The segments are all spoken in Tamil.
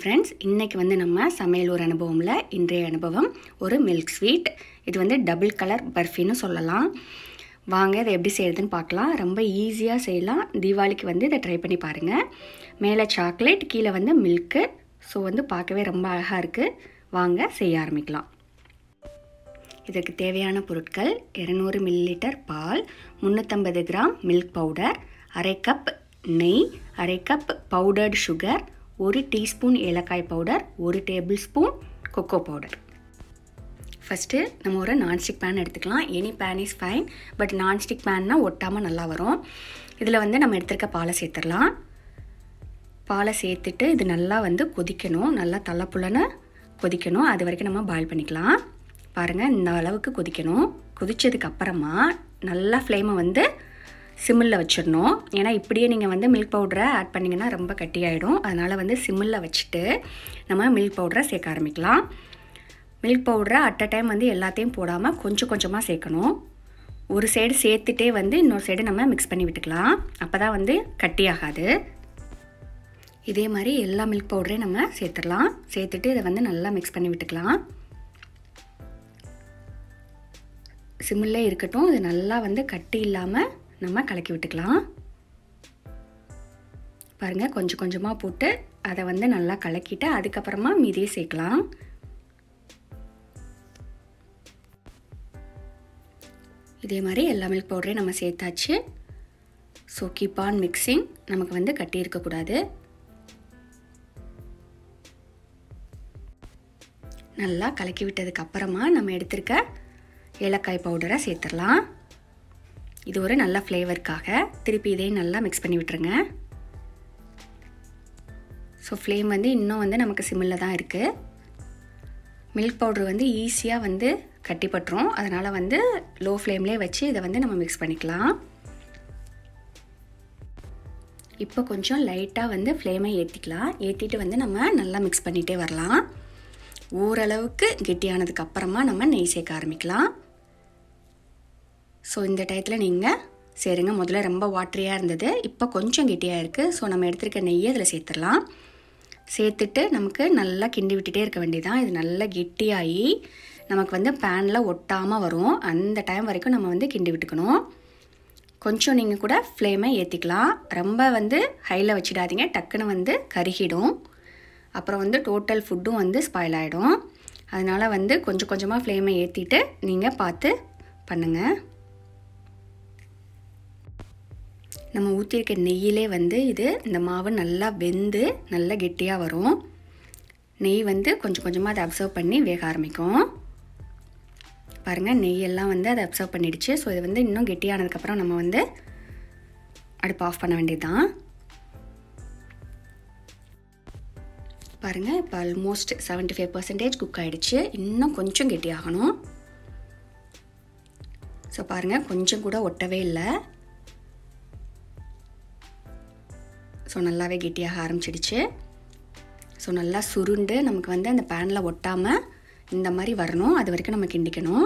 ஃப்ரெண்ட்ஸ் இன்றைக்கி வந்து நம்ம சமையல் ஒரு அனுபவமில் இன்றைய அனுபவம் ஒரு மில்க் ஸ்வீட் இது வந்து டபுள் கலர் பர்ஃபின்னு சொல்லலாம் வாங்க இதை எப்படி செய்கிறதுன்னு பார்க்கலாம் ரொம்ப ஈஸியாக செய்யலாம் தீபாவளிக்கு வந்து இதை ட்ரை பண்ணி பாருங்கள் மேலே சாக்லேட் கீழே வந்து மில்க்கு ஸோ வந்து பார்க்கவே ரொம்ப அழகாக இருக்குது வாங்க செய்ய ஆரம்பிக்கலாம் இதற்கு தேவையான பொருட்கள் இரநூறு மில்லிலிட்டர் பால் முந்நூற்றம்பது கிராம் மில்க் பவுடர் அரை கப் நெய் அரை கப் பவுடர்டு சுகர் ஒரு டீஸ்பூன் ஏலக்காய் பவுடர் ஒரு tablespoon cocoa powder first நம்ம ஒரு நான்ஸ்டிக் பேன் எடுத்துக்கலாம் any pan is fine but nonstick பேன்னா ஒட்டாமல் நல்லா வரும் இதில் வந்து நம்ம எடுத்துருக்க பாலை சேர்த்துடலாம் பாலை சேர்த்துட்டு இது நல்லா வந்து கொதிக்கணும் நல்லா தலைப்புலன்னு கொதிக்கணும் அது வரைக்கும் நம்ம பாயில் பண்ணிக்கலாம் பாருங்கள் இந்த அளவுக்கு கொதிக்கணும் கொதித்ததுக்கு அப்புறமா நல்லா ஃப்ளேமை வந்து சிம்மில் வச்சிடணும் ஏன்னா இப்படியே நீங்கள் வந்து மில்க் பவுடரை ஆட் பண்ணிங்கன்னா ரொம்ப கட்டியாயிடும் அதனால் வந்து சிம்மில் வச்சுட்டு நம்ம மில்க் பவுடரை சேர்க்க ஆரம்பிக்கலாம் மில்க் பவுடரை அட் அ டைம் வந்து எல்லாத்தையும் போடாமல் கொஞ்சம் கொஞ்சமாக சேர்க்கணும் ஒரு சைடு சேர்த்துட்டே வந்து இன்னொரு சைடு நம்ம மிக்ஸ் பண்ணி விட்டுக்கலாம் அப்போ தான் வந்து கட்டியாகாது இதே மாதிரி எல்லா மில்க் பவுடரையும் நம்ம சேர்த்துடலாம் சேர்த்துட்டு இதை வந்து நல்லா மிக்ஸ் பண்ணி விட்டுக்கலாம் சிம்மில் இருக்கட்டும் இது நல்லா வந்து கட்டி இல்லாமல் நம்ம கலக்கி விட்டுக்கலாம் பாருங்கள் கொஞ்சம் கொஞ்சமாக போட்டு அதை வந்து நல்லா கலக்கிட்டு அதுக்கப்புறமா மீதியை சேர்க்கலாம் இதே மாதிரி எல்லா மில்க் பவுடரையும் நம்ம சேர்த்தாச்சு ஸோ கீப் ஆன் மிக்சிங் நமக்கு வந்து கட்டி இருக்கக்கூடாது நல்லா கலக்கி விட்டதுக்கு அப்புறமா நம்ம எடுத்திருக்க ஏலக்காய் பவுடரை சேர்த்துடலாம் இது ஒரு நல்ல ஃப்ளேவருக்காக திருப்பி இதையும் நல்லா மிக்ஸ் பண்ணி விட்டுருங்க ஸோ ஃப்ளேம் வந்து இன்னும் வந்து நமக்கு சிம்மில் தான் இருக்குது மில்க் பவுட்ரு வந்து ஈஸியாக வந்து கட்டிப்பட்டுரும் அதனால் வந்து லோ ஃப்ளேம்லேயே வச்சு இதை வந்து நம்ம மிக்ஸ் பண்ணிக்கலாம் இப்போ கொஞ்சம் லைட்டாக வந்து ஃப்ளேமை ஏற்றிக்கலாம் ஏற்றிட்டு வந்து நம்ம நல்லா மிக்ஸ் பண்ணிகிட்டே வரலாம் ஓரளவுக்கு கெட்டியானதுக்கு அப்புறமா நம்ம நெய் சேர்க்க ஆரம்பிக்கலாம் ஸோ இந்த டயத்தில் நீங்கள் சரிங்க முதல்ல ரொம்ப வாட்டரியாக இருந்தது இப்போ கொஞ்சம் கெட்டியாக இருக்குது ஸோ நம்ம எடுத்துருக்க நெய்யை அதில் சேர்த்துடலாம் சேர்த்துட்டு நமக்கு நல்லா கிண்டி விட்டுட்டே இருக்க வேண்டியதான் இது நல்லா கெட்டியாகி நமக்கு வந்து பேனில் ஒட்டாமல் வரும் அந்த டைம் வரைக்கும் நம்ம வந்து கிண்டி விட்டுக்கணும் கொஞ்சம் நீங்கள் கூட ஃப்ளேமை ஏற்றிக்கலாம் ரொம்ப வந்து ஹையில் வச்சிடாதீங்க டக்குன்னு வந்து கருகிடும் அப்புறம் வந்து டோட்டல் ஃபுட்டும் வந்து ஸ்பாயில் ஆகிடும் அதனால் வந்து கொஞ்சம் கொஞ்சமாக ஃப்ளேமை ஏற்றிட்டு நீங்கள் பார்த்து பண்ணுங்கள் நம்ம ஊற்றிருக்க நெய்யிலே வந்து இது இந்த மாவு நல்லா வெந்து நல்லா கெட்டியாக வரும் நெய் வந்து கொஞ்சம் கொஞ்சமாக அதை அப்சர்வ் பண்ணி வேக ஆரம்பிக்கும் பாருங்கள் நெய்யெல்லாம் வந்து அதை அப்சர்வ் பண்ணிடுச்சு ஸோ இது வந்து இன்னும் கெட்டியானதுக்கப்புறம் நம்ம வந்து அடுப்பு ஆஃப் பண்ண வேண்டியது தான் பாருங்கள் இப்போ almost seventy five percentage cook ஆகிடுச்சு இன்னும் கொஞ்சம் கெட்டியாகணும் ஸோ பாருங்கள் கொஞ்சம் கூட ஒட்டவே இல்லை ஸோ நல்லாவே கெட்டியாக ஆரம்பிச்சிடுச்சு ஸோ நல்லா சுருண்டு நமக்கு வந்து அந்த பேனில் ஒட்டாமல் இந்த மாதிரி வரணும் அது வரைக்கும் நம்ம கிண்டிக்கணும்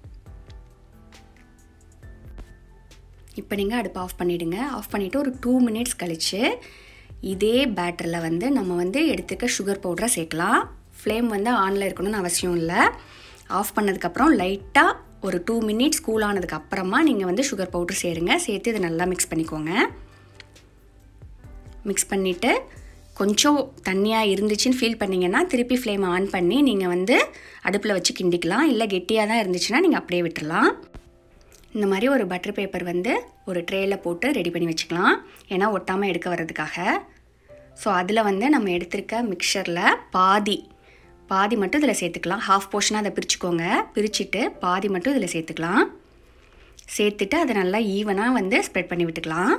இப்போ நீங்கள் அடுப்பு ஆஃப் பண்ணிவிடுங்க ஆஃப் பண்ணிவிட்டு ஒரு டூ மினிட்ஸ் கழித்து இதே பேட்டரில் வந்து நம்ம வந்து எடுத்துக்க சுகர் பவுடரை சேர்க்கலாம் ஃப்ளேம் வந்து ஆனில் இருக்கணும்னு அவசியம் இல்லை ஆஃப் பண்ணதுக்கப்புறம் லைட்டாக ஒரு டூ மினிட்ஸ் கூல் ஆனதுக்கு அப்புறமா நீங்கள் வந்து சுகர் பவுடர் சேருங்க சேர்த்து இதை நல்லா மிக்ஸ் பண்ணிக்கோங்க மிக்ஸ் பண்ணிவிட்டு கொஞ்சம் தண்ணியாக இருந்துச்சுன்னு ஃபீல் பண்ணிங்கன்னா திருப்பி ஃப்ளேம் ஆன் பண்ணி நீங்கள் வந்து அடுப்பில் வச்சு கிண்டிக்கலாம் இல்லை கெட்டியாக தான் இருந்துச்சுன்னா நீங்கள் அப்படியே விட்டுடலாம் இந்த மாதிரி ஒரு பட்டர் பேப்பர் வந்து ஒரு ட்ரேயில் போட்டு ரெடி பண்ணி வச்சுக்கலாம் ஏன்னா ஒட்டாமல் எடுக்க வர்றதுக்காக ஸோ அதில் வந்து நம்ம எடுத்திருக்க மிக்சரில் பாதி பாதி மட்டும் இதில் சேர்த்துக்கலாம் ஹாஃப் போர்ஷனாக அதை பிரிச்சுக்கோங்க பிரிச்சுட்டு பாதி மட்டும் இதில் சேர்த்துக்கலாம் சேர்த்துட்டு அதை நல்லா ஈவனாக வந்து ஸ்ப்ரெட் பண்ணி விட்டுக்கலாம்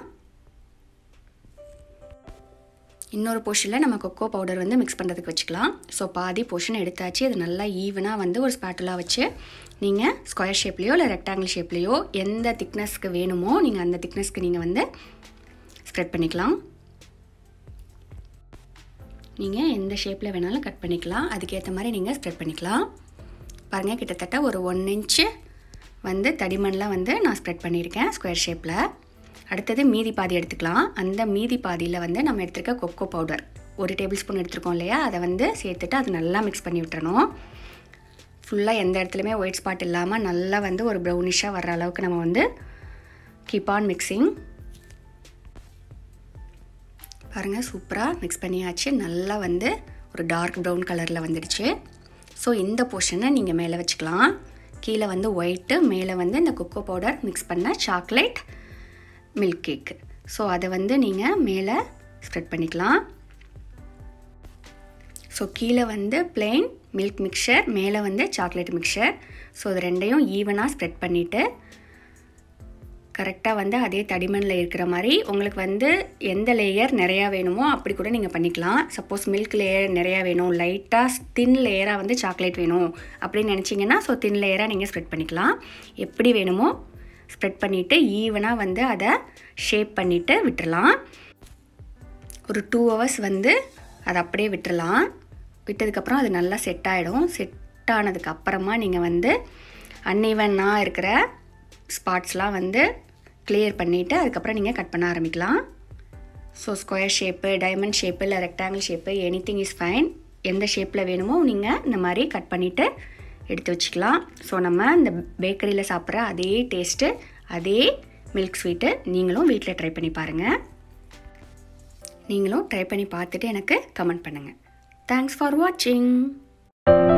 இன்னொரு போர்ஷனில் நம்ம கொக்கோ பவுடர் வந்து மிக்ஸ் பண்ணுறதுக்கு வச்சுக்கலாம் ஸோ பாதி போர்ஷன் எடுத்தாச்சு அது நல்லா ஈவனாக வந்து ஒரு ஸ்பேட்டலாக வச்சு நீங்கள் ஸ்கொயர் ஷேப்லேயோ இல்லை ரெக்டாங்கிள் ஷேப்லேயோ எந்த திக்னஸ்க்கு வேணுமோ நீங்கள் அந்த திக்னஸ்க்கு நீங்கள் வந்து ஸ்ப்ரெட் பண்ணிக்கலாம் நீங்கள் எந்த ஷேப்பில் வேணாலும் கட் பண்ணிக்கலாம் அதுக்கேற்ற மாதிரி நீங்கள் ஸ்ப்ரெட் பண்ணிக்கலாம் பாருங்கள் கிட்டத்தட்ட ஒரு ஒன் இன்ச்சு வந்து தடிமண்ணில் வந்து நான் ஸ்ப்ரெட் பண்ணியிருக்கேன் ஸ்கொயர் ஷேப்பில் அடுத்தது மீதி பாதி எடுத்துக்கலாம் அந்த மீதி பாதியில் வந்து நம்ம எடுத்துருக்க கொக்கோ பவுடர் ஒரு டேபிள் ஸ்பூன் எடுத்துருக்கோம் இல்லையா அதை வந்து சேர்த்துட்டு அது நல்லா மிக்ஸ் பண்ணி விட்டுறணும் ஃபுல்லாக எந்த இடத்துலையுமே ஒயிட் ஸ்பாட் இல்லாமல் நல்லா வந்து ஒரு ப்ரௌனிஷாக வர்ற அளவுக்கு நம்ம வந்து கீப் ஆன் மிக்சிங் பாருங்கள் சூப்பராக மிக்ஸ் பண்ணியாச்சு நல்லா வந்து ஒரு டார்க் ப்ரௌன் கலரில் வந்துடுச்சு ஸோ இந்த போர்ஷனை நீங்கள் மேலே வச்சுக்கலாம் கீழே வந்து ஒயிட்டு மேலே வந்து இந்த கொக்கோ பவுடர் மிக்ஸ் பண்ண சாக்லேட் மில்க் கேக் ஸோ அதை வந்து நீங்கள் மேலே ஸ்ப்ரெட் பண்ணிக்கலாம் ஸோ கீழே வந்து பிளெயின் மில்க் மிக்சர் மேலே வந்து சாக்லேட் மிக்சர் ஸோ இது ரெண்டையும் ஈவனாக ஸ்ப்ரெட் பண்ணிவிட்டு கரெக்டாக வந்து அதே தடிமனில் இருக்கிற மாதிரி உங்களுக்கு வந்து எந்த லேயர் நிறையா வேணுமோ அப்படி கூட நீங்கள் பண்ணிக்கலாம் சப்போஸ் மில்க் லேயர் நிறையா வேணும் லைட்டாக தின் லேயராக வந்து சாக்லேட் வேணும் அப்படின்னு நினச்சிங்கன்னா ஸோ தின் லேயராக நீங்கள் ஸ்ப்ரெட் பண்ணிக்கலாம் எப்படி வேணுமோ ஸ்ப்ரெட் பண்ணிவிட்டு ஈவனாக வந்து அதை ஷேப் பண்ணிவிட்டு விட்டுறலாம் ஒரு டூ ஹவர்ஸ் வந்து அதை அப்படியே விட்டுறலாம் விட்டதுக்கப்புறம் அது நல்லா செட் ஆகிடும் செட் ஆனதுக்கு அப்புறமா நீங்கள் வந்து அன்இவனாக இருக்கிற ஸ்பாட்ஸ்லாம் வந்து கிளியர் பண்ணிவிட்டு அதுக்கப்புறம் நீங்கள் கட் பண்ண ஆரம்பிக்கலாம் so square shape diamond shape இல்லை rectangle shape anything is fine எந்த ஷேப்பில் வேணுமோ நீங்கள் இந்த மாதிரி கட் பண்ணிவிட்டு எடுத்து வச்சுக்கலாம் ஸோ நம்ம இந்த பேக்கரியில் சாப்பிட்ற அதே டேஸ்ட்டு அதே மில்க் ஸ்வீட்டு நீங்களும் வீட்டில் ட்ரை பண்ணி பாருங்கள் நீங்களும் ட்ரை பண்ணி பார்த்துட்டு எனக்கு கமெண்ட் பண்ணுங்கள் தேங்க்ஸ் ஃபார் வாட்சிங்